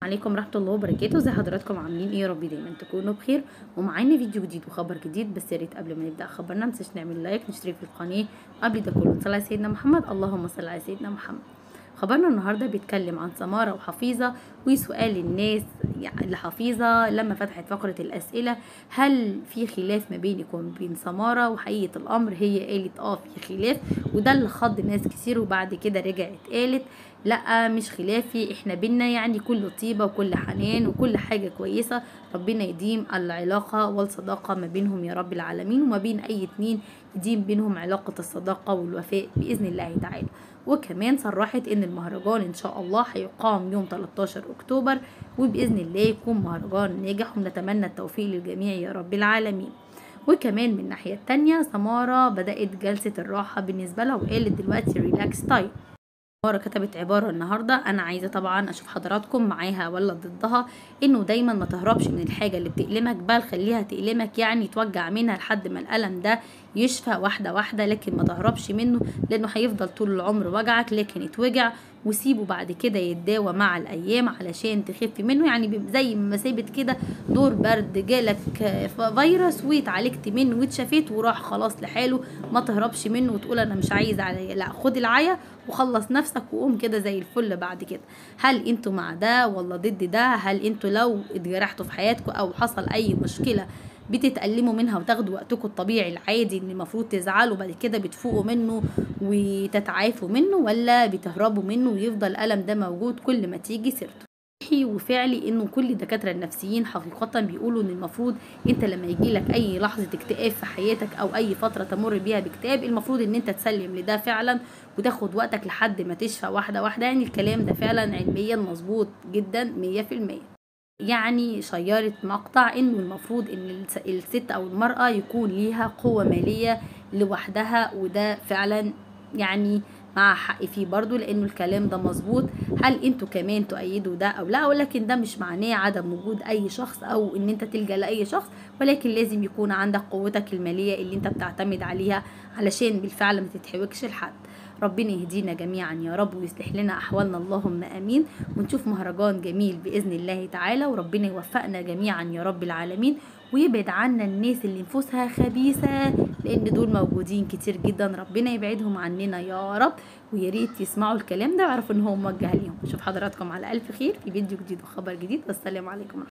عليكم ورحمة الله وبركاته ازي حضراتكم عاملين ايه يا رب دايما تكونوا بخير ومعانا فيديو جديد وخبر جديد بس يا ريت قبل ما نبدا خبرنا متنساش نعمل لايك نشترك في القناه قبل ده كله نصلي على سيدنا محمد اللهم صل على سيدنا محمد خبرنا النهارده بيتكلم عن سماره وحفيظه وسؤال الناس يعني لحفيظه لما فتحت فقره الاسئله هل في خلاف ما بينك وما بين سماره وحقيقه الامر هي قالت اه في خلاف وده اللي خض ناس كتير وبعد كده رجعت قالت لا مش خلافي احنا بينا يعني كل طيبه وكل حنان وكل حاجه كويسه ربنا يديم العلاقه والصداقه ما بينهم يا رب العالمين وما بين اي اتنين يديم بينهم علاقه الصداقه والوفاء باذن الله تعالى وكمان صرحت ان المهرجان ان شاء الله هيقام يوم 13 اكتوبر وباذن الله يكون مهرجان ناجح ونتمنى التوفيق للجميع يا رب العالمين وكمان من الناحية التانية سمارة بدأت جلسة الراحة بالنسبة لها وقالت دلوقتي ريلاكس تايم سمارة كتبت عبارة النهاردة أنا عايزة طبعا أشوف حضراتكم معاها ولا ضدها إنه دايما ما تهربش من الحاجة اللي بتألمك بل خليها تألمك يعني توجع منها لحد ما الألم ده يشفى واحدة واحدة لكن ما تهربش منه لأنه هيفضل طول العمر وجعك لكن اتوجع وسيبه بعد كده يتداوى مع الأيام علشان تخف منه يعني زي ما سابت كده دور برد جالك فيروس واتعالجت منه واتشفيت وراح خلاص لحاله ما تهربش منه وتقول أنا مش عايز عليا لا خد العيا وخلص نفسك وقوم كده زي الفل بعد كده هل انتوا مع ده ولا ضد ده هل انتوا لو اتجرحتوا في حياتكم او حصل اي مشكله بتتألموا منها وتاخدوا وقتكم الطبيعي العادي اللي المفروض تزعلوا بعد كده بتفوقوا منه وتتعافوا منه ولا بتهربوا منه ويفضل الألم ده موجود كل ما تيجي سيرته وفعلي انه كل الدكاتره النفسيين حقيقه بيقولوا ان المفروض انت لما يجي لك اي لحظه اكتئاب في حياتك او اي فتره تمر بيها باكتئاب المفروض ان انت تسلم لده فعلا وتاخد وقتك لحد ما تشفى واحده واحده يعني الكلام ده فعلا علميا مظبوط جدا 100% يعني شيرت مقطع انه المفروض ان الست او المرأة يكون ليها قوة مالية لوحدها وده فعلا يعني مع حق فيه برضو لانه الكلام ده مظبوط هل انتوا كمان تؤيدوا ده او لا ولكن ده مش معناه عدم وجود اي شخص او ان انت تلجا لاي شخص ولكن لازم يكون عندك قوتك الماليه اللي انت بتعتمد عليها علشان بالفعل ما تتحوجش لحد ربنا يهدينا جميعا يا رب ويصلح لنا احوالنا اللهم امين ونشوف مهرجان جميل باذن الله تعالى وربنا يوفقنا جميعا يا رب العالمين ويبعد عنا الناس اللي نفوسها خبيثه لان دول موجودين كتير جدا ربنا يبعدهم عننا يا رب ويا ريت يسمعوا الكلام ده ويعرفوا ان هو موجه ليهم اشوف حضراتكم على الف خير في فيديو جديد وخبر جديد والسلام عليكم